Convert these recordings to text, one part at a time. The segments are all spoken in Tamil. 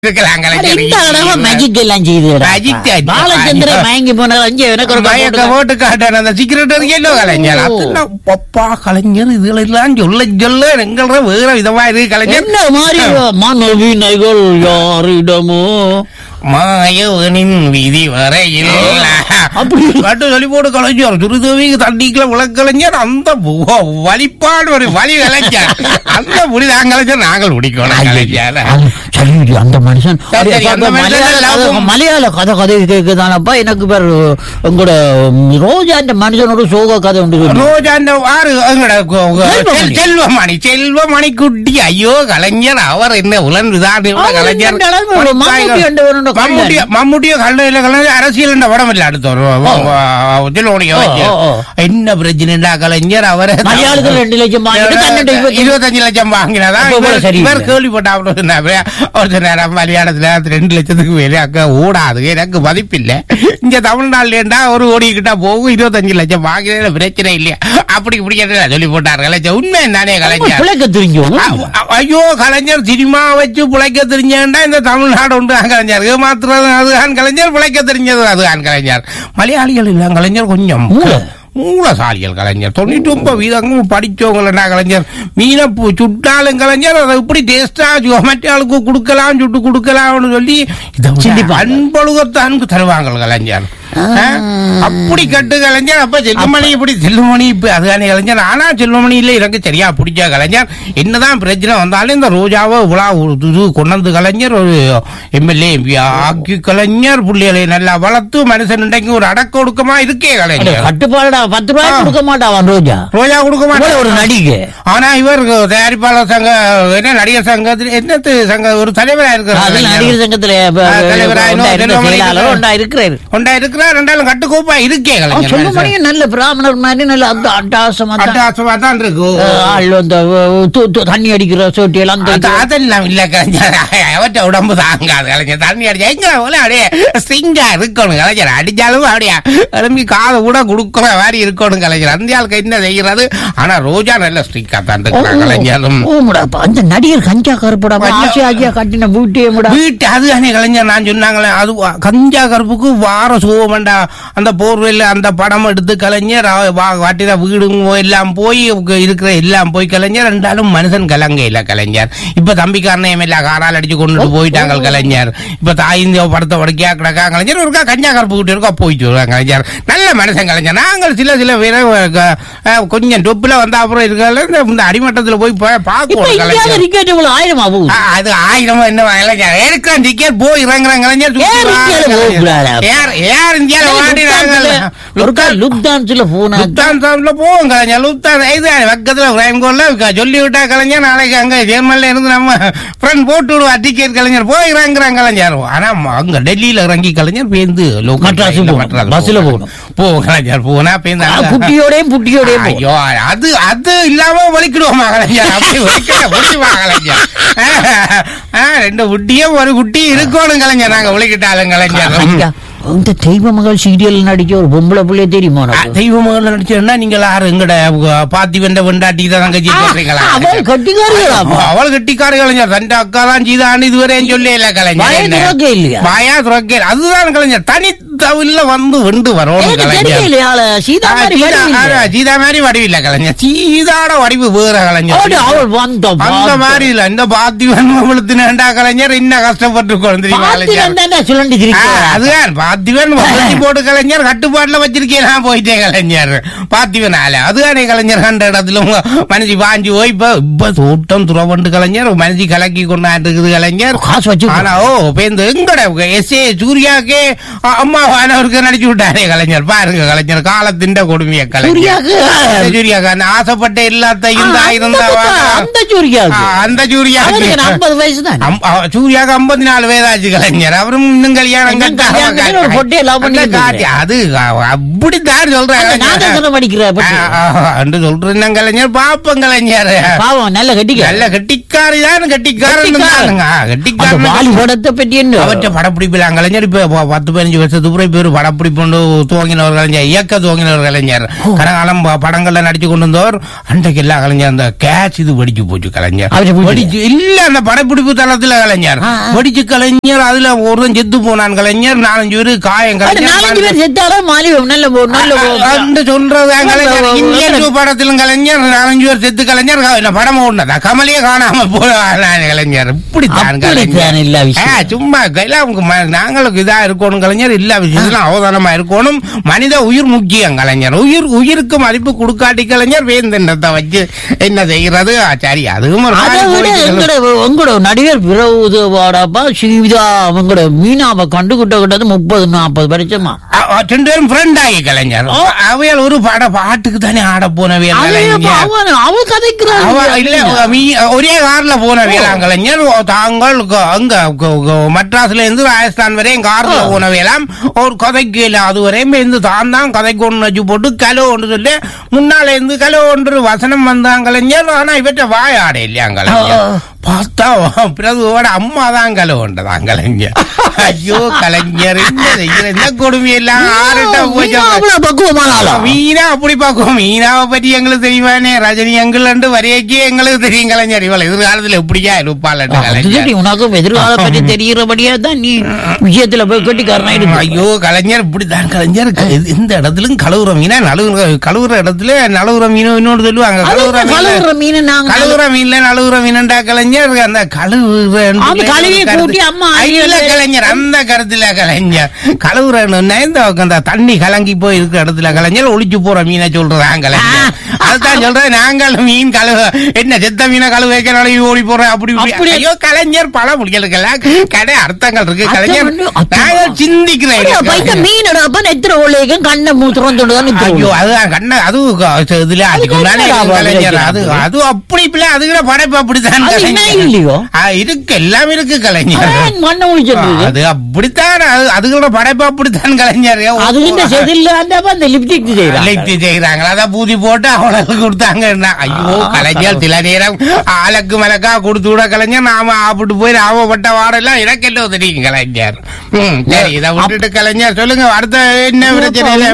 இருக்கலாம் அட, கலைஞர் இந்த தடவை மேஜிக் எல்லாம் செய்துடா. Magic ஆச்சு. பாலச்சந்திரன் மயங்கி போனது அங்கே எனக்கு ஒரு மயக்க போட்டு போட்டு காட்டான அந்த சிகரெட் எல்லோ கலைஞர் ஓ. அதுல பப்பா கலைஞர் இதுல எல்லாம் சொல்ல சொல்ல எங்கள வேற விதமா இருக்கு கலைஞர் என்ன மாதிரி மனவினைகள் யாரிடமோ மாயவனின் விதி வரையில் அப்படி. கட்டு சொல்லி போட்டு கலைஞர் துருதவிக்கு தண்ணிக்குள்ள விளக்கலைஞர் அந்த வ- வலிப்பாடு ஒரு வலி கலைஞர் அந்த முடிதான் கலைஞர் நாங்கள் முடிக்கணும் கலைஞர் அது சரி அந்த மனுஷன் சரி, அப்ப அந்த மனுஷன் மலையாள எல்லாம் கதை- மலையாள கதை கதை கேக்குதானப்பா எனக்கு பேர் உங்களோட ரோஜா அந்த மனுஷனோட சோக கதை உண்டு சொல்லு. ரோஜா அந்த ஆறு எங்கட கு- கு- செல்வமணி. செல்- செல்வமணி செல்வமணி குட்டி ஐயோ கலைஞர் அவர் என்ன உலர்ந்துதான் அவர் கலைஞர் இந்த அளவு ஒரு மம்முட்டி என்ற ஒரு மம்முட்டிய மம்முட்டிய கலைஞர் கலைஞர் அரசியல் என்ற படம் இல்ல அடுத்த ஒரு செல்வமணிய ஓ, வச்சு ஓ, ஓ. என்ன பிரச்சனைடா கலைஞர் அவரை மலையாளத்தில் ரெண்டு லட்சம் வாங்கிட்டு தன்னிட்ட இருபத்தி- இருபத்தஞ்சு லட்சம் வாங்கினதா அப்ப போல இவர் சரியில்லை. இவர் கேள்விப்பட்ட ஒரு நேரம் மலையாளத்துல ரெண்டு லட்சத்துக்கு மேலே அங்க ஓடாது எனக்கு மதிப்பில்லை இங்க தமிழ்நாடுல ஒரு கோடி கிட்ட போகும் இருபத்தஞ்சு லட்சம் வாங்கினது பிரச்சனை இல்லையா அப்படி இப்படி கேட்டா சொல்லி போட்டார் கலைஞர் உண்மை தானே கலைஞர் பிழைக்க தெரிஞ்சவங்க அ- அ- ஐயோ கலைஞர் சினிமா வச்சு பிழைக்க தெரிஞ்சேன்டா இந்த தமிழ்நாடு உண்டு கலைஞர் ஏமாத்துறது அதுதான் கலைஞர் பிழைக்க தெரிஞ்சது அதுதான் கலைஞர் மலையாளிகள் இல்ல கலைஞர் கொஞ்சம் மூளை. மூலசாலிகள் கலைஞர் தொண்ணூற்றி ஒன்பது வீதமும் படிச்சவங்களா கலைஞர் மீனை பு- சுட்டாலும் கலைஞர் அதை இப்படி டேஸ்டா மற்ற ஆளுக்கு கொடுக்கலாம் சுட்டு கொடுக்கலாம்னு சொல்லி இதை சிந்திப்பாங்க. அன்பொழுகத்தானுக்கு தருவாங்க கலைஞர் ஆ. ஆ? அப்படி கட்டு கலைஞர் அப்ப செல்வமணி இப்படி செல்வமணி இப்ப அதுதானே கலைஞர் ஆனா செல்வமணி இல்ல எனக்கு சரியா பிடிச்ச கலைஞர் என்னதான் பிரச்சனை வந்தாலும் இந்த ரோஜாவை இவ்வளா ஒரு இது கொண்டு வந்து கலைஞர் ஒரு எம்எல்ஏ எம்பி ஆக்கி கலைஞர் புள்ளிகளை நல்லா வளர்த்து மனுஷன் இன்றைக்கு ஒரு அடக்க ஒடுக்கமா இருக்கே கலைஞர் கட்டுப்பாடுடா பத்து ரூபாய் ஆ. கொடுக்க மாட்டான் ரோஜா ரோஜா கொடுக்க இவ்வளவு மாட்டேன் ஒரு நடிகை ஆனா இவர் தயாரிப்பாளர் சங்க என்ன நடிகர் சங்கத்தில் என்னத்து சங்க ஒரு தலைவரா அதில் இருக்கிறார் நடிகர் சங்கத்துல இப்ப ஆ, தலைவரா இன்னும் உண்டா இருந்த செல்வமணி செயலாளர் இருக்கிறார். உண்டா இருக்கிறார் ஒண்டா இருக்கிறார் ரெண்டாலும் கட்டுக்கோப்பா இருக்கே கலைஞர் மனுஷன். சொல்லுமணியும் நல்ல பிராமணர் மாதிரி நல்ல அந்த அட்டாசமா தான். அட்டாசமா தான் இருக்கு ஆ, ஆள் அந்த அஹ், து- து- தண்ணி அடிக்கிற சோட்டி எல்லாம் அது- தூக்கி- அதெல்லாம் இல்ல கலைஞர் அவற்ற உடம்பு தாங்காது கலைஞர் தண்ணி அடிச்சா எங்க போல அப்படியே ஸ்ட்ரிங்கா இருக்கணும் கலைஞர் அடிச்சாலும் அப்படியே எழும்பி காதை கூட கொடுக்குற மாதிரி இருக்கணும் கலைஞர் அந்த ஆளுக்கு என்ன செய்யறது ஆனா ரோஜா நல்ல ஸ்ட்ரிங்கா தான் இருக்கிறான் கலைஞரும் ஓமுடா, அப்ப அந்த நடிகர் கஞ்சா கருப்படா கஞ்சா- ஆசை ஆசையா கட்டின வீட்டையும்டா வீட்டு அதுதானே கலைஞர் நான் சொன்னாங்களே அது வா- கஞ்சா கருப்புக்கு வார சுகமண்டா அந்த போர்வையில் அந்த படம் எடுத்து கலைஞர் அவ- வா- வாட்டின வீடுங்க எல்லாம் போய் உங்க இருக்கிற எல்லாம் போய் கலைஞர் ரெண்டாலும் மனுஷன் கலங்க இல்ல கலைஞர் இப்ப தம்பிக்காரனையும் எல்லாம் காரால் அடிச்சு கொண்டுட்டு போயிட்டாங்க கலைஞர் இப்ப தாய் இந்த படத்தை உடக்கியா கிடக்கா கலைஞர் ஒருக்கா கஞ்சா கருப்பு கிட்ட இருக்கா போயிட்டு வருவாங்க கலைஞர் நல்ல மனுஷன் கலைஞர் நாங்கள் சில சில பேர அஹ், கொஞ்சம் டொப்புல வந்த அப்புறம் இருக்கல இந்த அடிமட்டத்துல போய் பா- இப்ப பார்க்கணும் இந்தியாவது கலைஞர் டிக்கெட் இவ்வளவு ஆயிரமா போகுது ஆ, அது ஆயிரம் என்ன இளைஞர் ஏற்கான் டிக்கெட் போய் இறங்குறாங்க இளைஞர் சுத்தி ஏர் இந்தியால வாங்க. போகக்கூடாதா? ஏர் ஏர் இந்தியால வாடினாங்க ஒருக்கா லுப்தான்ஸ்ல போனா லுப்தான் சாப்பில போவோம் கலைஞர் லுப்தான் இது பக்கத்துல ரயின்கோல்ல சொல்லி விட்டா கலைஞர் நாளைக்கு அங்க ஜெர்மன்ல இருந்து நம்ம ஃப்ரெண்ட் போட்டு விடுவா டிக்கெட் கலைஞர் போய் இறங்குறாங்க கலைஞர் ஆனா ம- அங்க டெல்லியில இறங்கி கலைஞர் பேருந்து local மெட்ராஸ் train ல போகணும். மெட்ராஸ் பஸ்ல போகணும். போகணும். போவோம் கலைஞர் போனா பேருந்து ஆ, அங்க- குட்டியோடையும் புட்டியோடையும் போ. ஐயோ அது அது இல்லாம ஒலிக்கிடுவோமா கலைஞர் அப்படி ஒலிக்கிட முடியுமா கலைஞர் ஆ, ரெண்டு குட்டியும் ஒரு குட்டி இருக்கணும் கலைஞர் நாங்க ஒலிக்கிட்டாலும் கலைஞர் ஐயா, இந்த தெய்வ மகள் சீரியல் நடிச்ச ஒரு பொம்பளை பிள்ளைய தெரியுமா ஆ, உனக்கு? தெய்வ மகள் நடிச்சா நீங்க யாரு எங்கட பாத்தி வெண்ட வெண்டாட்டி தான் தங்கச்சி சொல்றீங்களா அவள் கட்டிக்காரியாப்பா. அவள் கட்டிக்கார கலைஞர் தண்ட அக்கா தான் சீதான்னு இதுவரையும் சொல்லி இல்ல கலைஞர் வாயை என்ன? திறக்கவே இல்லையா? வாயா துறக்க அதுதான் கலைஞர் தனித்தவில்ல வந்து வெண்டு வரணும் எனக்கு கலைஞர் தெரியலையா, ஆளு சீதா ஆ, மாதிரி சீதா வடிவில்லை. ஆ, சீதா மாதிரி வடிவில்ல கலைஞர் சீதாட வடிவு வேற அவள் கலைஞர் அவள் வந்த அந்த பாத்து. மாதிரி இல்ல இந்த பாத்திவன் வெளுத்தினேண்டா கலைஞர் இன்னும் கஷ்டப்பட்டு தெரியுமா பாத்திரம் கலைஞர் தானே சுழண்டு ஆ, திரிக்கிறா. அதுதான் பாத்திவன் வளர்ச்சி போட்டு கலைஞர் கட்டுப்பாட்டுல வச்சிருக்கேன் நான் போயிட்டேன் கலைஞர் பாத்திவனால அதுதானே கலைஞர் கண்ட இடத்துல உங்க மனசு வாஞ்சி போய் இப்ப இப்ப தோட்டம் துறவண்டு கலைஞர் மனசு கலக்கி கொண்டாட்டு இருக்குது கலைஞர் காசு வச்சு ஆனா ஓ இப்ப இந்த எங்கட எஸ் ஏ சூர்யாக்கே அ- அம்மா வானவருக்கு நடிச்சு விட்டாரே கலைஞர் பாருங்க கலைஞர் காலத்தின் கொடுமைய கலைஞர் சூர்யாக்கு சூர்யாக்கு நான் ஆசைப்பட்ட எல்லாத்தையும் தான் அந்த இருந்தா பக்கம், அந்த சூர்யாவுக்கு. அந்த அவருக்கு சூர்யாக்கு ஐம்பது வயசு தான் அம்- அ- சூர்யாவுக்கு ஐம்பத்தி நாலு வயதாச்சு கலைஞர் அவரும் இன்னும் கல்யாணம் இன்னும் கட்டாம கல்யாணம் பண்ணி ஒரு காட்டி- பொட்டையை love பண்ணிட்டு அந்த காட்டி- அது அ- அப்படித்தான் சொல்றேன் கலைஞர். நாதஸ்வரம் படிக்கிற ஆ, பட்டு. ஆ, என்று சொல்றேன் கலைஞர் பாப்பம் கலைஞர் பாவம் நல்ல கட்டிக்க நல்ல கெட்டிக்காரி தான் கெட்டிக்காரன் கெட்டிக்காரன். தானுங்க அந்த கெட்டிக்காரன் வாலிபடத்தை பற்றி என்ன அவற்றை படப்பிடிப்பிலாம் கலைஞர் இப்ப ப- பத்து பதினஞ்சு வருஷத்துக்கு அப்படி ஒரு படப்பிடிப்பு துவங்கின ஒரு கலைஞர் இயக்க துவங்கின ஒரு கலைஞர் கனகாலம் ப- படங்கள்ல நடிச்சு கொண்டு வந்தவர் அன்றைக்கு எல்லா கலைஞர் அந்த கேட்ச் இது வெடிச்சு போச்சு கலைஞர் அவரு போயிட்டு வெடிச்சு இல்ல அந்த படப்பிடிப்பு தளத்துல கலைஞர் ஆ, ஆ. வெடிச்சு கலைஞர் அதுல ஒருத்தன் செத்து போனான் கலைஞர் நாலஞ்சு பேரு காயம் அது நாலஞ்சு கலைஞர் பேர் செத்தாலும் மாலி நல்ல போ- நல்ல போ- அந்த சொல்றது கலைஞர் நல்ல- இந்தியன் டூ படத்திலும் கலைஞர் நாலஞ்சு பேர் செத்து கலைஞர் க- இந்த படம் ஓடுனதா கமலையே காணாம போன கலைஞர் இப்படித்தான் அப்படித்தான் கலைஞர் எல்லா விஷயம். ஆ, சும்மா எல்லாம் உங்க ம- நாங்களுக்கு இதா இருக்கணும் கலைஞர் எல்லா விஷயத்திலும் அவதானமா இருக்கணும் மனித உயிர் முக்கியம் கலைஞர் உயிர் உயிருக்கு மதிப்பு கொடுக்காட்டி கலைஞர் வேந்தண்டத்தை வச்சு என்ன செய்கிறது ஆ, சரி அதுவும் ஒரு அதை மாதிரி விட போயிட்டு எங்கட உங்களோட நடிகர் பிரபுதவாடப்பா ஸ்ரீவிதா அவங்களோட மீனாவை கண்டுகிட்ட கிட்டது முப்பது நாற்பது வருஷமா அ- அ, ரெண்டு பேரும் ஃப்ரெண்ட் ஆகி கலைஞர் அவையால் ஒரு பட பாட்டுக்கு தானே ஆட போனவே அதே அப்ப கலைஞர் அவன் அவ கதைக்கிறான் அவ இல்ல மீ- ஒரே கார்ல போன வேளாண் கலைஞர் தாங்கள் க- அங்க க- க- மட்ராஸ்ல இருந்து ராஜஸ்தான் வரையும் கார்ல ஓ. போன வேளாம் ஒரு கதைக்கு இல்ல அது வரையும் இருந்து தான் தான் கதைக்கு ஒன்று வச்சு போட்டு கலோ ஒன்று சொல்லி முன்னால இருந்து கலோ ஒன்று வசனம் வந்தாங்க கலைஞர் ஆனா இவற்ற வாயாட இல்லையா கலைஞர் ஓ. பார்த்தா பிரபுவோட அம்மா தான் கலவுண்டதான் கலைஞர் ஐயோ கலைஞர் என்ன செய்யற என்ன கொடுமையெல்லாம் ஆறுட்ட போச்சு அவ்வளவு பக்குவமான ஆளா மீனா அப்படி பாக்கும் மீனாவை பத்தி எங்களுக்கு தெரியுமானே ரஜினி எங்கள் வரையக்கே எங்களுக்கு தெரியும் கலைஞர் இவள் எதிர்காலத்துல எப்படியா இருப்பாள் அது கலைஞர் சரி உனக்கும் எதிர்கால பற்றி தெரிகிறபடியா தான் நீ விஷயத்துல போய் கட்டிக்காரனா இருக்கு ஐயோ கலைஞர் இப்படித்தான் கலைஞர் க- இது- இந்த இடத்துலயும் கழுவுற மீனா நழுவுற கழுவுற இடத்துல நழுவுற மீன் இன்னொன்று சொல்லுவாங்க அது கழுவுற என்ன மீன் கழுவுற மீன் நாங்க கழுவுற மீன்ல நழுவுற மீனண்டா கலைஞர் அந்த கழுவுற அது கழுவி கூட்டி அம்மா இல்ல அடியில- கலைஞர் அந்த கருத்துல கலைஞர் கழுவுறன்னு இந்த அந்த தண்ணி கலங்கி போய் இருக்கிற இடத்துல கலைஞர் ஒளிச்சு போற மீனை சொல்றாங்க கலைஞர் அதுதான் சொல்றேன் நாங்கள் மீன் கழுவ என்ன செத்த மீனை கழுவ வைக்க நழுவி ஓடி போறோம் அப்படி இப்படி. அப்படி- ஐயோ கலைஞர் பல முடிகளுக்கெல்லாம் கடை அர்த்தங்கள் இருக்கு அர்த்தம் கலைஞர் வந்து- அர்த்தம். நாங்கள் சிந்திக்கிறேன் பைக்க மீன் எடுப்ப நெத்திர உள்ளேக்கும் கண்ணை மூத்திரம் தொண்டுதான் ஐயோ அது கண்ண அது க- இதுல அதுக்கு முன்னாடி என்னடா இருக்கு கலைஞர் அப்படி அது அது அப்படி இப்படி அதுக்குள்ள படைப்பு அப்படித்தான் அது என்ன கலைஞர். இல்லையோ? ஆ, இருக்கு எல்லாம் இருக்கு கலைஞர் மண்ணை முடிச்சிருக்கு அது அப்படித்தான் அது அதுகளோட படைப்பு அப்படித்தான் கலைஞர் அது இந்த செதில்ல அந்த அந்த லிப்டிக் செய்யறாங்க லைத்தி செய்யறாங்க அதான் பூதி போட்டு அவனுக்கு கொடுத்தாங்க ஐயோ கலைஞர் சில நேரம் ஆளுக்கு மலக்கா கொடுத்து விட கலைஞர் நாம ஆப்பிட்டு போய் நாமப்பட்ட வாடெல்லாம் எனக்கு எல்லாம் தெரியும் கலைஞர் ம், சரி இதை விட்டுட்டு கலைஞர் சொல்லுங்க அடுத்த என்ன பிரச்சனை இல்ல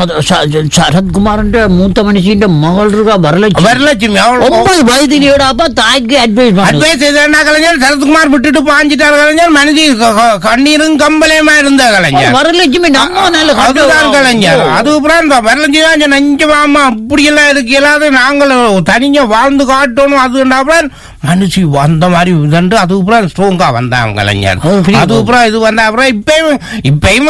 சரத்குமாரன் மூத்த மனுஷின் மகள் இருக்கா வரலட்சுமி வரலட்சுமி அவள் ஒன்பது வயதிலேயோடாப்பா தாய்க்கு அட்வைஸ் பண்ணு அட்வைஸ் எதுனா கலைஞர் சரத்குமார் விட்டுட்டு பாஞ்சிட்டார் கலைஞர் மனைவி க- க- கண்ணீரும் கம்பளையுமா இருந்த கலைஞர் வரலட்சுமி நம்ம நல்ல அதுதான் கலைஞர் அதுக்கப்புறம் இந்த வரலஞ்சி தான் நஞ்சு மாமா அப்படி எல்லாம் இருக்கு எல்லாது நாங்கள் தனியா வாழ்ந்து காட்டணும் அதுண்டாப்புறம் மனுஷி வந்த மாதிரி இதண்டு அதுக்கப்புறம் ஸ்ட்ராங்கா வந்தாங்க கலைஞர் அது புரியுது. அதுக்கப்புறம் இது வந்த அப்புறம் இப்பயும் இப்பயும்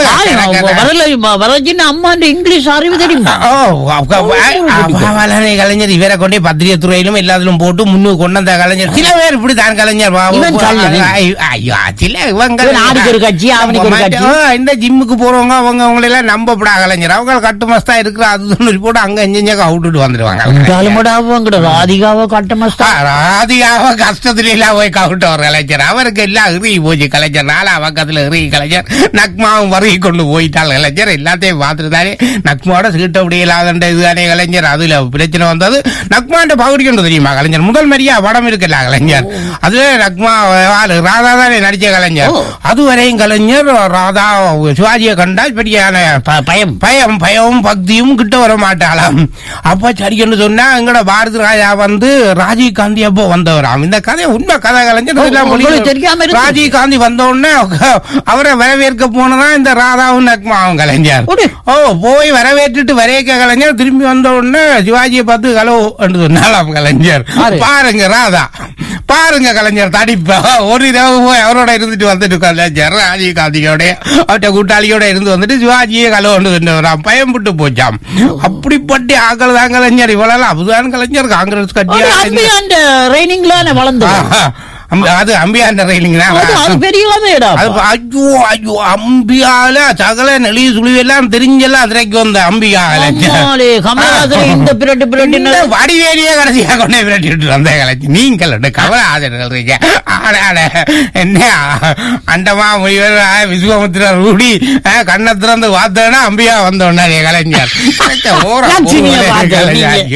வரலட்சுமி அம்மா இங்கிலீஷ் அறிவு தெரியுமா ஓ, அவ- அவ- அவளனே கலைஞர் இவரை கொண்டே பத்திரிகை துறையிலும் எல்லாத்திலும் போட்டு முன்னுக்கு கொண்டு வந்த கலைஞர் சில பேர் இப்படி தான் கலைஞர் வா- இவன் கள்ளன். ஐயோ, ஐயோ, சில இவங்க இவன் ஆளுக்கு ஒரு கட்சி, அவனுக்கு ஒரு கட்சி. ஆ, இந்த ஜிம்முக்கு போறவங்க அவங்க அவங்களை எல்லாம் நம்பப்படா கலைஞர் அவங்க கட்டு மஸ்தா இருக்கிற அது போட்டு அங்க இங்க அவுட்டுட்டு வந்துடுவாங்க இருந்தாலும்டாவங்கட ராதிகாவோ ஆ, ஆ, கட்டமஸ்தா ராதிகாவ கஷ்டத்துல எல்லாம் போய் கவுட்டு ஒரு கலைஞர் அவருக்கு எல்லாம் இறுகி போச்சு கலைஞர் நாலா பக்கத்துல இறுகி கலைஞர் நக்மாவும் வருகி கொண்டு போயிட்டாள் கலைஞர் எல்லாத்தையும் பார்த்துட்டு தானே நக்மாவோட சீட்ட முடியலாதண்ட இதுதானே கலைஞர் அதுல பிரச்சனை வந்தது நக்மாண்ட பகுதி கொண்டு தெரியுமா கலைஞர் முதல் மாதிரியா படம் இருக்குல்ல கலைஞர் அதுல நக்மா ஆளு ராதா தானே நடிச்ச கலைஞர் ஓ. அதுவரையும் கலைஞர் ராதா சிவாஜியை கண்டால் பெரியான ப- பயம் பயம் பயமும் பக்தியும் கிட்ட வர மாட்டாளாம் அப்ப சரின்னு சொன்னா எங்கட பாரதி ராஜா வந்து ராஜீவ் காந்தி அப்போ வந்தவராம் இந்த கதை உண்மை கதை கலைஞர் இதெல்லாம் உங்களுக்கு மொழியில- தெரியாம இருக்கு. ராஜீவ் காந்தி வந்த உடனே அவரை வரவேற்க போனதான் இந்த ராதாவும் நக்மாவும் கலைஞர் உடு. ஓ போய் வரவேற்றுட்டு வரவேற்க கலைஞர் திரும்பி வந்த உடனே சிவாஜியை பார்த்து ஹலோ என்று சொன்னாலாம் கலைஞர் யாரு? பாருங்க ராதா பாருங்க கலைஞர் தடிப்பா ஒரு இரவு போய் அவரோட இருந்துட்டு வந்துட்டு கலைஞர் ராஜீவ் காந்தியோட அவர்கிட்ட கூட்டாளியோட இருந்து வந்துட்டு சிவாஜியே கலவண்டு வரான் பயம்பட்டு போச்சாம் அப்படிப்பட்ட ஆக்கள் தான் கலைஞர் இவ்வளவு அதுதான் கலைஞர் காங்கிரஸ் கட்சியா அம்பி அந்த ரைனிங்ல வளர்ந்து ஆஹா. அம்பி- அது அம்பியாண்ட ரயிலுங்களா அது அது பெரிய இடம் அது ஐயோ ஐயோ அம்பியால சகல நெளி சுழி எல்லாம் தெரிஞ்செல்லாம் அதிரைக்கு வந்த அம்பிகா அம்மாளே, கமலஹாசன் இந்த பிரட்டு பிரட்டு இந்த வடிவேலியே கடைசியா கொண்டே விரட்டிட்டு வந்த கலைச்சி நீங்கள் ரெண்டு கவல ஆதரவு ஆட ஆட என்ன அண்டமா முனிவர் ஆ, விஸ்வாமித்திரர் ரூடி ஆ, கண்ணை திறந்து பார்த்தோன்னா அம்பியா வந்த உடனே கலைஞர் ஓரம் லட்சுமியை போகுது பார்த்தேன் கலைஞர். நீங்க. ஐயோ, ஐயோ.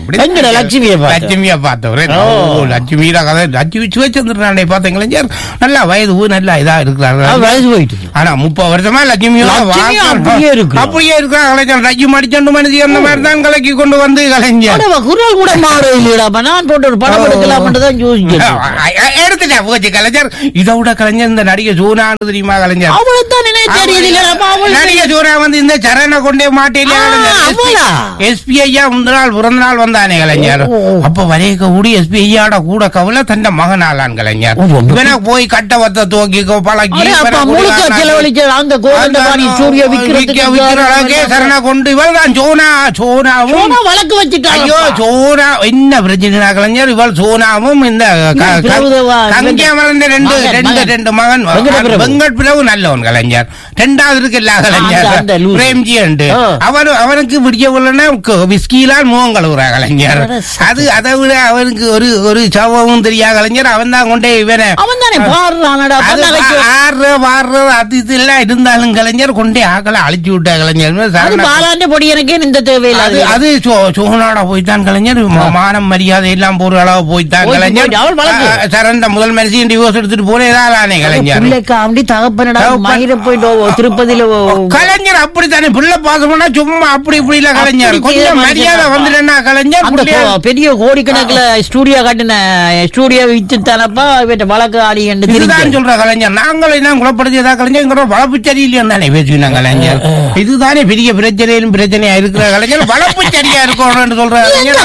அப்படி எங்கட லட்சுமியை பார்த்து? லட்சுமியை பார்த்தவர் ஓ. ஓ லட்சுமியில கதை லட்சுமி சிவச்சந்திரனாண்டை பார்த்த இளைஞர் நல்லா வயது நல்லா இதா அவ இருக்கிறார்கள் வயசு போயிட்டு ஆனா முப்பது வருஷமா லட்சுமியோட லட்சுமி வாழ்க்கை- அப்படியே இருக்கு. அப்படியே இருக்கிற கலைஞர் லட்சுமி அடிச்சண்டு மனுஷி அந்த மாதிரி தான் கலக்கி கொண்டு வந்து கலைஞர் அடவா, குரல் கூட மாற இல்லையாப்பா நான் போட்டு ஒரு படம் எடுக்கலாம்னு தான் யோசிச்சேன் எடுத்துட்டா போச்சு கலைஞர் இதை விட கலைஞர் இந்த நடிகை சூனான்னு தெரியுமா கலைஞர் அவளைத்தான் நினைச்சு தெரியலப்பா அவள் நடிகை சூரா வந்து இந்த சரணை கொண்டே மாட்டேல ஆ, அவளா? எஸ்பி ஐயா முந்தின நாள் பிறந்த நாள் வந்தானே கலைஞர் ஓ, ஓ. அப்ப வரையக்க கூடி எஸ்பி ஐயாட கூட கவலை தந்த மகன் ஆளான் கலைஞர் ஓ, ரொம்ப- இவனை போய் கட்ட வத்த தூக்கி பழகி அடே, அப்பா, இவனை முழுக்க குடிகாரனாக்கி- செலவழிச்ச அந்த கோதண்டபாணி சூரிய விக்கிறதுக்கு விக்க- விக்கிற அளவுக்கே சரணை கொண்டு இவள் தான் சோனா சோனாவும் சோனா வழக்கு வச்சுட்டாங்க ஐயோ சோனா என்ன பிரச்சனை கலைஞர் இவள் சோனாவும் இந்த க- க- பிரபுதேவா, கங்கையமரன் ரெண்டு மகன், ரெண்டு மகன். ரெண்டு மகன் வெங்கட பிரபு. வெங்கட் பிரபு நல்லவன் கலைஞர் ரெண்டாவது இருக்குல்ல கலைஞர் அந்த- அந்த லூசு. பிரேம்ஜி உண்டு ஆ. அவரு அவனுக்கு பிடிக்கவில்லைன்னா விஸ்கிலால் முகம் கழுவுறா கலைஞர் அட சரி. அது அதை விட அவனுக்கு ஒரு ஒரு சவமும் தெரியா கலைஞர் அவன் தான் கொண்டே இவனை அவன் தானே பாடுறானடா அது பண்ண ஆடுற வாடுற அது இது எல்லாம் இருந்தாலும் கலைஞர் கொண்டே ஆக்களை அழிச்சு விட்டா கலைஞர் அது சரண- பாலாண்ட பொடி எனக்கே இந்த அது தேவையில்லாது அது சோ- சோனாட போய்த்தான் கலைஞர் ம- மானம் மரியாதை எல்லாம் போற அளவு போய்த்தான் போய் கலைஞர் போய் அவள் வழக்கு. ஆ, சரண்ட முதல் மனுஷன் டிவோர்ஸ் எடுத்துட்டு போனேதானே கலைஞர் பிள்ளைக்கு அப்படி தகப்பனடா தகப்பன். மயிர போயிட்டு ஓ- திருப்பதியில ஓ- கலைஞர் அப்படித்தானே பிள்ளை பாசம்னா சும்மா அப்படி இப்படி இல்ல கலைஞர் அப்படி கொஞ்சம் கீழே மரியாதை மனுஷன் வந்துட்டா கலைஞர் அந்த பிள்ளைய- கோ- பெரிய கோடிக்கணக்குல ஸ்டூடியோ கட்டின ஸ்டூடியோ வித்து தானப்பா இவற்றை வழக்கு ஆடி என்று இதுதான் தெரிஞ்சு சொல்ற கலைஞர் நாங்களே தான் குணப்படுத்தியதா கலைஞர் வளர்ப்பு சரியில்லைன்னு தானே பேசுவீங்க கலைஞர் இதுதானே பெரிய பிரச்சனையிலும் பிரச்சனையா இருக்கிற கலைஞர் வளர்ப்பு சரியா இருக்கணும்னு சொல்ற கலைஞர்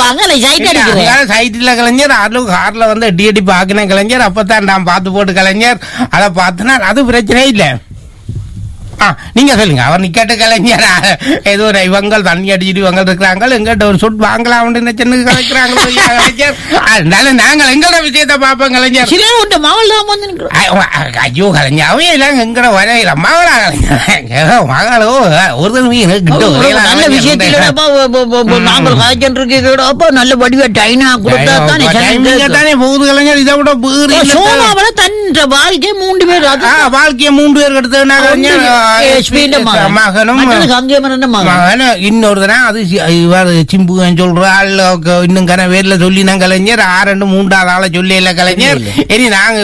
அப்ப- சைட்ல கலைஞர் அதுல கார்ல வந்து அடி அடி பாக்கின கலைஞர் அப்பதான் நான் பார்த்து போட்டு கலைஞர் அதை பார்த்தனா அது பிரச்சனை இல்ல ஆ, நீங்க சொல்லுங்க அவர் நிக்கட்டு கலைஞர் ஏதோ ஒரு இவங்க தண்ணி அடிச்சுட்டு இவங்க இருக்கிறாங்க எங்கிட்ட ஒரு சொட் வாங்கலாம் சின்ன கலைக்கிறாங்க கலைஞர் அதனால நாங்கள் எங்களோட விஷயத்தை பார்ப்போம் கலைஞர் சில உண்ட மகள் தான் வந்து நிக்கிறா. ஐ- ஓ, ஐயோ கலைஞர் அவன் எல்லாம் எங்கட வரையில மகளா கலைஞர் மகளோ ஒரு தடவை கிட்ட வரையில நல்ல விஷயத்திலப்பா நாங்கள் காய்ச்சல் இருக்கேடாப்பா நல்ல வடிவ டைனா கொடுத்தா தானே டைமிங்க சரி. தானே போகுது கலைஞர் இதை விட வேறு என்ன தேவை? சோமாவில தன் வாழ்க்கை மூன்று பேர் அது ஆ, வாழ்க்கைய மூன்று பேர் எடுத்ததுனா கலைஞர் SP ന്റെ மகன். மகனும் மற்றது கங்கைமரன் மகன் மகன் இன்னொருத்தனா அது சி- இவர் சிம்புகன் சொல்ற ஆள் க- இன்னும் கன பேர்ல சொல்லினா கலைஞர் ஆறு மூன்றாவது ஆளை சொல்லி இல்ல கலைஞர் இனி நாங்க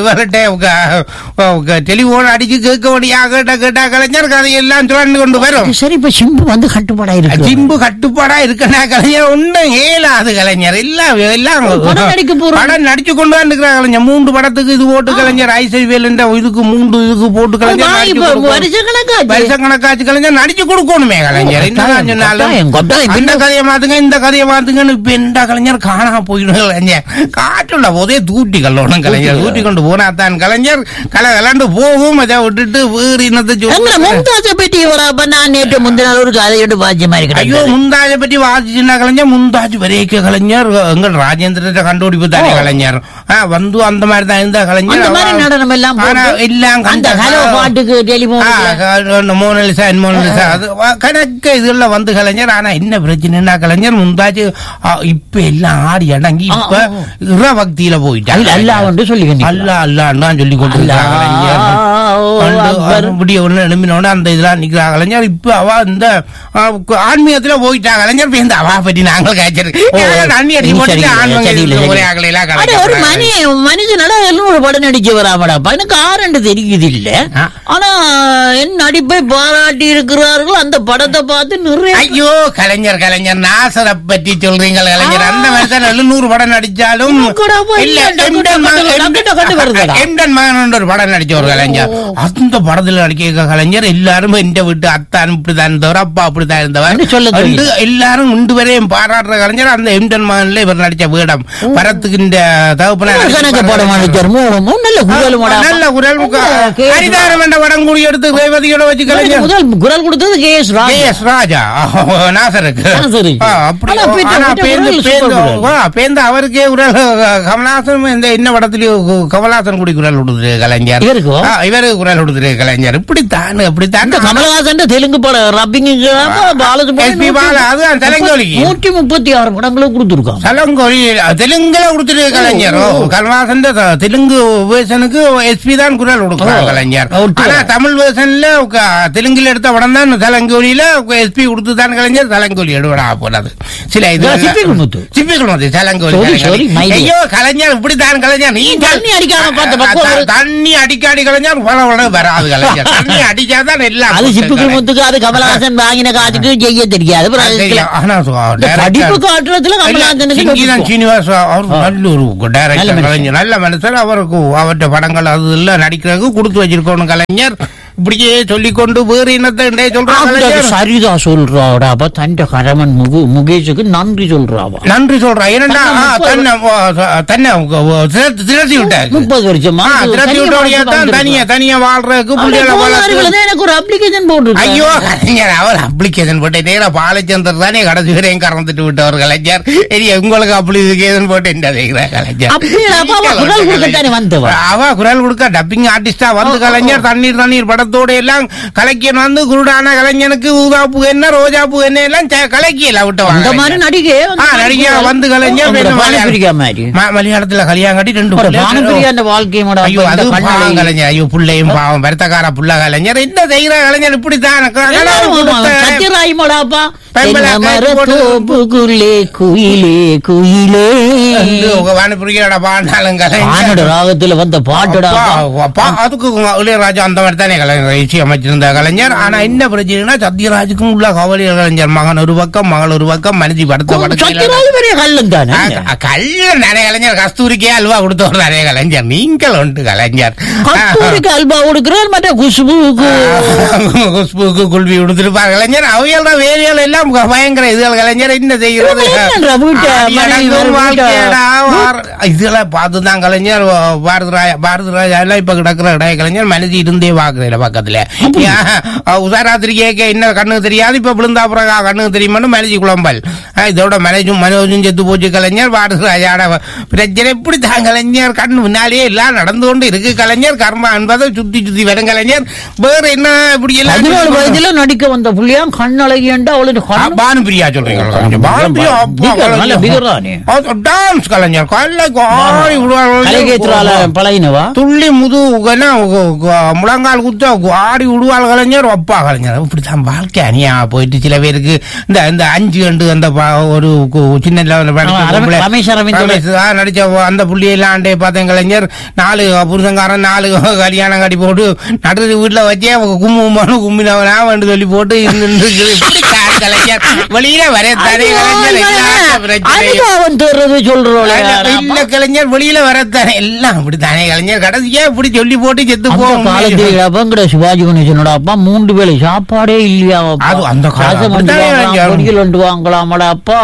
இவர்கிட்ட டெலிபோன் அடிச்சு கேட்க வேண்டியா கேட்டா கேட்டா கலைஞர் கதையெல்லாம் சுரண்டு கொண்டு வரும் சரி இப்ப சிம்பு வந்து கட்டுப்பாடா இருக்கு சிம்பு கட்டுப்பாடா இருக்கனா கலைஞர் ஒண்ணும் ஏலாது கலைஞர் எல்லாம் எல்லாம் படம் நடிக்க போறோம். படம் நடிச்சு கொண்டு வந்துக்கிறாங்க கலைஞர் மூன்று படத்துக்கு இது போட்டு கலைஞர் ஐசைவேல் இதுக்கு மூன்று இதுக்கு போட்டு கலைஞர் நடிச்சு இப்ப கொடுக்கணும். வருஷ கணக்காச்சு வருஷ கணக்காச்சு கலைஞர் நடிச்சு கொடுக்கணுமே கலைஞர் என்னதான் சொன்னாலும் கட்டாயம், கட்டாயம். அந்த கதையை மாத்துங்க இந்த கதையை மாத்துங்கன்னு இப்ப எந்த கலைஞர் காணாம போயிடும் கலைஞர் காற்றுள்ள போதே தூட்டி கல்லணும் கலைஞர் தூட்டி கொண்டு போனா தான் கலைஞர் கலை கலண்டு போகும் அதை விட்டுட்டு வேறு இனத்தை எங்களை சொல்லி மும்தாஜ பெட்டி வரப்ப நான் நேற்று முந்தின நாள் ஒரு கதையோடு பாஜ்ய மாதிரி ஐயோ கிடந்தது. முந்தாஜ பத்தி வாசிச்சுன்னா கலைஞர் முந்தாஜ் வரைக்க கலைஞர் எங்கள் ராஜேந்திரத்தை கண்டுபிடிப்பு தானே ஓ. கலைஞர் ஆ, வந்து அந்த மாதிரி தான் இருந்த கலைஞர் அந்த மாதிரி அவ- நடனம் எல்லாம் ஆனா போட்டு, எல்லாம் அந்த கண்ட- ஹலோ பாட்டுக்கு டெலிபோன் மோனலிசா மோனலிசா அது வ- கணக்கு இதுல வந்து கலைஞர் ஆனா என்ன பிரச்சனைனா கலைஞர் முந்தாச்சு ஆ, இப்ப எல்லாம் ஆடி அடங்கி ஆ, இப்ப ஆ. இரபக்தியில போயிட்டாங்க அல்லா வந்து சொல்லி அல்ல அல்லான்னு சொல்லி கொண்டு இருக்கிறாங்க கலைஞர் வந்து முடிய ஒண்ணு எழும்பினோட அந்த இதெல்லாம் நிக்கிறா கலைஞர் இப்ப அவ இந்த ஆ, ஆன்மீகத்துல போயிட்டா கலைஞர் இப்ப இந்த அவ பத்தி நாங்கள் ஓ, கேட்சிருக்கோம் தண்ணி அடி நீ போட்டு சரியில்லை, ஆன்மீகம் சரியில்லை, ஒரே சரியில்லை. அகலையில அட, ஒரு மணி மனுஷனடா எல்லாம் ஒரு படம் நடிக்க வராமடாப்பா எனக்கு ஆரண்டு தெரியுது இல்ல ஆ. ஆனா என் நடிப்பை பாராட்டி இருக்கிறார்கள் அந்த படத்தை பார்த்து நிறைய ஐயோ கலைஞர் கலைஞர் நாசரை பத்தி சொல்றீங்க கலைஞர் அந்த மனுஷன் எழுநூறு படம் நடிச்சாலும் உனக்குடா போய் இல்ல டக்கு எம்டன் டக்கு மகன் டக்கு டக்கு டக்கு வருதுடா. எம்டன் மகன் ஒரு படம் நடிச்ச ஒரு கலைஞர் அந்த படத்துல நடிக்க கலைஞர் எல்லாரும் எந்த வீட்டு அத்தான் இப்படிதான் இருந்தவர் அப்பா அப்படித்தான் இருந்தவர் என்று சொல்ல தெரியும். என்று எல்லாரும் உண்டு வரையும் பாராட்டுற கலைஞர் அந்த எம்டன் மகன்ல இவர் நடிச்ச வீடம் படத்துக்கு இந்த தகப்பன கணக்கு படம் நடிச்சார் மூணு நல்ல குரல் நல்ல குரல் கே- ஹரிதாரம் என்ற படம் கூடி எடுத்து ரேவதியோட வச்சு கலைஞர் முதல் குரல் கொடுத்தது K S Raja S Raja நாசருக்கு நாசருக்கு. ஆ, அப்படி ஆனா பேத்த- ஆனா பேத்த பேந்து குரல் பேந்து சூப்பர் குரல். ஆ, பேந்து அவருக்கே குரல் கமலஹாசன் இந்த இன்ன படத்துலயும் கமலஹாசன் கூடி குரல் விடுது கலைஞர் இவருக்கோ? ஆ, இவரு குரல் கொடுத்துருக்கு கலைஞர் இப்படித்தான் இப்படித்தான் இந்த கமலஹாசன் தெலுங்கு படம் ரப்பிங் எஸ்பி பாலா அதுதான் தெலுங்கொலிக்கு நூற்றி முப்பத்தி ஆறு படங்களும் கொடுத்துருக்காங்க சலங்கொலி தெலுங்குல கொடுத்துட்டு கலைஞர் கல்வாசன் தெலுங்கு வேர்ஷனுக்கு எஸ்பி தான் குரல் கொடுக்குறாங்க ஓ. கலைஞர் ஒட்டு. ஆனா தமிழ் வேர்ஷன்ல க- தெலுங்குல எடுத்த படம் தான் சலங்கொலியில எஸ்பி கொடுத்து தான் கலைஞர் சலங்கொலி எடுவடா போனது சில இது இதோ சிப்பி குழுமத்து. சிப்பி குழுமத்து சலங்கொலி Sorry, Kalaignar. sorry, my dear. ஐயோ கலைஞர் இப்படித்தான் கலைஞர் நீ தண்ணி அடிக்காம பார்த்த பக்கம் ஒரு- தண்ணி அடிக்காடி கலைஞர் வள வள வராது கலைஞர் தண்ணி அடிச்சாதான் எல்லாம் அது சிப்புக்கு முத்துக்கு அது கமலஹாசன் வாங்கின காசுக்கு செய்ய தெரியாது அப்புறம் அது அதுக்கு- தெரியும். ஆனா so, இந்த director- படிப்பு காட்டுறதுல கமலஹாசனுக்கு சிங்கிதான் ஒப்புக்கோ. சீனிவாஸ் அவர் ஆ. நல்ல ஒரு நல்ல டைரக்டர் மனுஷன். கலைஞர் நல்ல மனுஷர் அவருக்கு அவர்கிட்ட படங்கள் அது எல்லாம் நடிக்கிறதுக்கு கொடுத்து வச்சிருக்கணும் கலைஞர் இப்படியே சொல்லிக்கொண்டு வேறு இனத்தை இன்றைய சொல்றாங்க அந்த கலைஞர். சரிதா சொல்றாடா அப்ப தண்ட கரமன் முகு முகேஷுக்கு நன்றி சொல்றாவா நன்றி சொல்றேன் ஏன்னா தன்னை முப்பது தன்னை ஓ, தன்னை ஓ, திரட்டி திரட்டி விட்டாரு முப்பது வருஷமா ஆ, அது திரட்டி தனியா விட்டோடைய தான் வாழ்க்கை தனியா தனியா வாழ்றதுக்கு அவரு புள்ளிகளை போன வளர்த்து வாரத்துல தான் எனக்கு ஒரு அப்ளிகேஷன் போட்டு ஐயோ கலைஞர் அவர் அப்ளிகேஷன் போட்டு நேரா பாலச்சந்தர் தானே கடைசி வரையும் கறந்துட்டு விட்டவர் கலைஞர் சரி உங்களுக்கு அப்ளிகேஷன் போட்டு என்ன செய்கிறார் கலைஞர் அப்படியா? அப்ப அவ குரல் கொடுக்கத்தானே வந்தவ. அவ குரல் கொடுக்க டப்பிங் ஆர்டிஸ்டா வந்து கலைஞர் தண்ணீர் தண்ணீர் படத்தோட எல்லாம் கலைஞன் வந்து குருடான கலைஞனுக்கு ஊதா பூ என்ன ரோஜா பூ என்ன எல்லாம் ச- கலைக்கியல விட்டவாங்க அந்த மாதிரி நடிகை ஆ, நடிகை வந்து கலைஞர் உங்களோட வேணும் பானுப்பிரியா மாதிரி ம- மலையாளத்துல கல்யாணம் கட்டி ரெண்டு ஒரு பிள்ளை. பானுப்பிரியா அந்த வாழ்க்கையோட ஐயோ அந்த அது கண்ணாடி. பாவம் கலைஞர் ஐயோ புள்ளையும் பாவம் வருத்தக்கார புள்ள கலைஞர் என்ன செய்கிற கலைஞர் இப்படித்தான் எல்லாரும் கொடுத்த- சத்யராயமோடாப்பா பெம்பளை தென்னை காய்ச்சி போட்டு- மரத்தோப்புக்குள்ளே குயிலே குயிலே வந்து உங்க வானப்பிரியோட பாடினாலும் வானோட கலைஞர் ராகத்துல வந்த பாட்டுடா அப்பா, அப்பா, அதுக்கு இளையராஜா அந்த மாதிரி தானே கலைஞர் இசை அமைச்சிருந்த கலைஞர் ஆனா என்ன பிரச்சனைனா சத்யராஜுக்கும் உள்ள கவலை கலைஞர் மகன் ஒரு பக்கம் மகள் ஒரு பக்கம் மனைவி படுத்த படுக்கையில சத்யராஜ் பெரிய கள்ளம் தானே கல்யாணம் நிறைய கலைஞர் கஸ்தூரிக்கே அல்வா கொடுத்தவர் நிறைய கலைஞர் நீங்கள் உண்டு கலைஞர் கஸ்தூரிக்கு அல்வா கொடுக்கிறார் மற்ற குஷ்புக்கு குஷ்புக்கு குல்வி கொடுத்திருப்பார் கலைஞர் அவையோட வேலைகள் எல்லாம் பயங்கர இதுகள் கலைஞர் என்ன செய்கிறது இவங்க என்னன்றா வீட்டை, ஆடி மனைவி அடங்கும் வீட்டை. வாழ்க்கையடா, வார- இதெல்லாம் பார்த்துதான் கலைஞர் பாரத ராஜா பாரத ராஜா எல்லாம் இப்ப கிடக்குற இடைய கலைஞர் மனசு இருந்தே பாக்குறதுல பக்கத்துல ஏன், உசாராத்திரி கேட்க என்ன கண்ணுக்கு தெரியாது இப்ப விழுந்தாப்புறம் கண்ணுக்கு தெரியுமான்னு மனசு குழம்பல் ஆ, இதோட மனசும் மனோஜும் செத்து போச்சு கலைஞர் பாரத ராஜாட பிரச்சனை இப்படி தான் கலைஞர் கண் முன்னாலேயே எல்லாம் நடந்து கொண்டு இருக்கு கலைஞர் கர்மா என்பதை சுத்தி சுத்தி வரும் கலைஞர் வேற என்ன இப்படி பதினேழு எல்லாம் வயதுல நடிக்க வந்த புள்ளியா கண்ணழகியண்டா அவளுடைய கண்ணு பானுபிரியா சொல்றீங்க கலைஞர். பானுபிரியா அப்பா பிகர், நல்ல கலைஞர். பிகரானே. அது டான்ஸ் கலைஞர் கல்லை ஆடி விடுவாங்க கலைகேத்திரால பழகினவா துள்ளி முது உகனா, உ- உ- முழங்கால் குத்த ஆடி விடுவாள் கலைஞர் அப்பா கலைஞர் இப்படித்தான் வாழ்க்கை அணியா போயிட்டு சில பேருக்கு இந்த இந்த அஞ்சு கண்டு அந்த ப- ஒரு கு- சின்ன level ல படிச்ச ஆமா, ரம- பொம்பளை- ரமேஷ் அரவிந்தோட- ரமேஷ் தான் நடிச்ச அந்த புள்ளியெல்லாம் ஆண்டே பார்த்தேன் கலைஞர் நாலு புருஷங்காரன் நாலு கல்யாணம் கட்டி போட்டு நடுறது வீட்டுல வச்சே கும்முமானு கும்மினவனா வந்து சொல்லி போட்டு இருந்து இப்படித்தான் கலைஞர் வெளியில வரத்தானே கலைஞர் எல்லா பிரச்சனையும் அவன் தேர்றது சொல்றோம் இல்ல கலைஞர் வெளியில வரத்தானே எல்லாம் அப்படித்தானே கலைஞர் கடைசியா இப்படி சொல்லி போட்டு செத்து அந்த போக காலத்துல அப்பங்கிற சிவாஜி கணேசனோட அப்பா மூன்று வேளை சாப்பாடே இல்லையா அது அந்த காலம் ரசம் வந்து அப்படித்தானே வாங்கலாம், ஐயா. பொரியல் வந்து வாங்கலாமடா அப்பா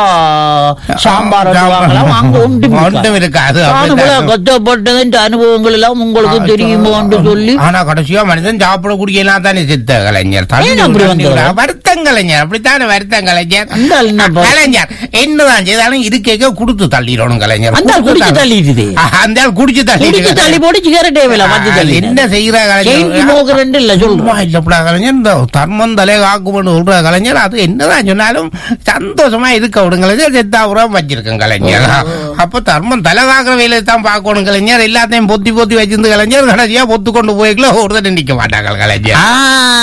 சாம்பார் வந்து வாங்கலாம் அங்க ஒன்றும் ஒன்றும் இருக்காது நான் அப்படித்தான். இவ்வளவு கஷ்டப்பட்டதுன்ற அனுபவங்கள் எல்லாம் உங்களுக்கு தெரியுமோன்னு சொல்லி ஆனா கடைசியா மனிதன் சாப்பிடக்கூடிய எல்லாம் தானே சித்த கலைஞர் ஏன் அப்படி வந்தவர்? வருத்தம் கலைஞர் அப்படித்தானே வருத்தம் கலைஞர் அந்த ஆள் என்ன பா- கலைஞர் என்னதான் செய்தாலும் இருக்கேக்க கொடுத்து தள்ளிடணும் கலைஞர் அந்த ஆள் குடிச்சு தள்ளிடுது ஆஹ், அந்த ஆள் குடிச்சு தள்ளி குடிச்சு தள்ளி போட்டு சிகரெட்டே வேலை வந்து தள்ளி என்ன செய்யற செயின்க்கு கலைஞர் போகிறேன் இல்ல சொல்றோம் சும்மா இல்லப்படா கலைஞர் இந்த தர்மம் தலை காக்கும்னு சொல்ற கலைஞர் அது என்னதான் சொன்னாலும் சந்தோஷமா இருக்க விடுங்க கலைஞர் செத்தாபுரம் வச்சிருக்கேன் கலைஞர் அப்ப தர்மம் தலை காக்குற வேலையை தான் பார்க்கணும் கலைஞர் எல்லாத்தையும் பொத்தி பொத்தி வச்சிருந்து கலைஞர் கடைசியா பொத்து கொண்டு போய்க்கல ஒருத்தர் நிக்க மாட்டாங்க கலைஞர் ஆ,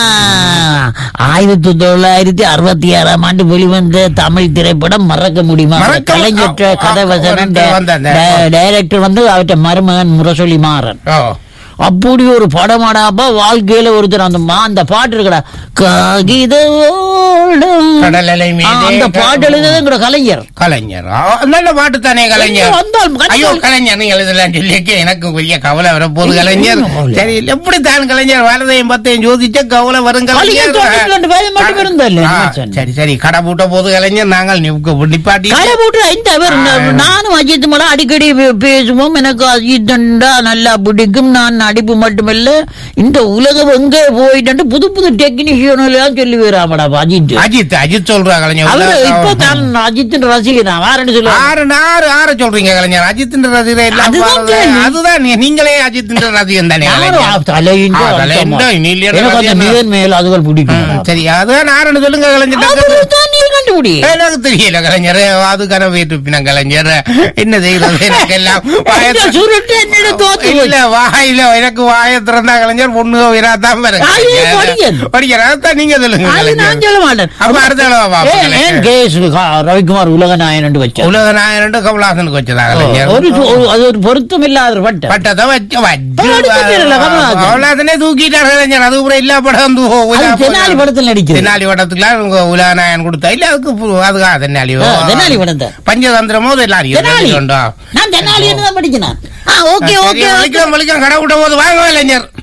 ஆயிரத்தி தொள்ளாயிரத்தி அறுபத்தி ஆறாம் ஆண்டு வெளிவந்த தமிழ் திரைப்படம் மறக்க முடியுமா மறக்க- கலைஞற்ற ஆ, கதை ஆ, வசனம் ஒரு வந்த அந்த- டைரக்டர் வந்து அவர்கிட்ட மருமகன் முரசொலி மாறன் ஓ அப்படி ஒரு படமாடாப்பா வாழ்க்கையில ஒருத்தர் அந்த மா அந்த பாட்டு இருக்கடா காகித ஓடம். கடல் அலை ஆ, மீதே அந்த பாட்டு எழுதுறது எங்கட கலைஞர் கலைஞர் ஆ, நல்ல பாட்டு தானே கலைஞர் ஐயோ, அந்த ஆள் கலைஞர். ஐயோ கலைஞர் நீங்க எழுதலாம் சொல்லிக்க எனக்கு பெரிய கவலை வரப்போகுது கலைஞர் என்ன கவலை? சரி எப்படித்தான் கலைஞர் வரதையும் பத்தையும் யோசிச்ச கவலை வரும் கலைஞர் தொண்ணூத்தி ரெண்டு வயது மட்டும் இருந்தாரு ஆ, சரி சரி கடை பூட்ட போது கலைஞர் நாங்கள் நிப்ப- நிப்பாட்டி கடை போட்டு ஐந்து அவர் நானும் அஜித் மேல அடிக்கடி பே- பேசுவோம் எனக்கு அஜித் நல்லா பிடிக்கும் நான் நடிப்பு மட்டுமல்ல இந்த உலகம் எங்கே போயிட்டு புது புது டெக்னீஷியன் எல்லாம் சொல்லி வராமடா அஜித் அஜித் அஜித் சொல்றா கலைஞர் அவரு இப்ப உலக- தான் அஜித்தின் ரசிகனா வாரன்னு சொல்லுவாங்க ஆறு ஆறு ஆறு சொல்றீங்க கலைஞர் அஜித் ரசிகர் எல்லாம் அதுதான் பாருங்க. கேள்வி. அதுதான் நீ- நீங்களே அஜித் ரசிகன் தானே கலைஞர். தலையின் ஆ, தலையின்டா, இனி இல்லையா எனக்கு அந்த ரசிகனா? நிதன் மேல் அதுகள் பிடிக்கும் ம், சரி அதுதான் ஆறுன்னு சொல்லுங்க கலைஞர் அதுதான் நீ கண்டுபிடி எனக்கு தெரியல கலைஞர் அதுக்கான வீட்டு கலைஞர் என்ன செய்யறது எனக்கு எல்லாம் வாயை இந்த சுருட்டு என்னிடம் தோத்து இல்ல வாயில எனக்கு வாய திறந்தா கலைஞர் பொண்ணு விராதான் அது படிக்கிறது. படிக்கிற அதான் நீங்க சொல்லுங்க அது நான் கலைஞர். சொல்ல மாட்டேன் அப்ப அடுத்த தடவை பாப்போம் ஏன், ஏன் கலைஞர். கே எஸ் ரவிக்குமார் உலக நாயன் வச்ச உலக நாயனண்டு கமலாசனுக்கு வச்சதா கலைஞர் ஒரு ஒரு- அது ஒரு பொருத்தம் இல்லாத பட்ட பட்டத்தை வச்சு அவர் அடிச்சுட்டாருல்ல, கமலஹாசன். கமலாசனே தூக்கிட்டாரு கலைஞர் அது கூட இல்ல படம் வந்து அது தெனாலி படத்தில் நடிக்கிறது தென்னாலி படத்துக்குலாம் உங்க உலக நாயன் கொடுத்தா இல்ல அதுக்கு பு- அதுக்கா தென்னாலி ஆ, தெனாலி படம் தான். பஞ்சதந்திரமோ தென்னாலி தெனாலி உண்டோ நான் தெனாலின்னு தான் படிக்கிறேன் ஆ ஓகே ஓகே ஓகே வலிக்கம் வலிக்கம் கடை விட்ட போது வாங்க கலைஞர்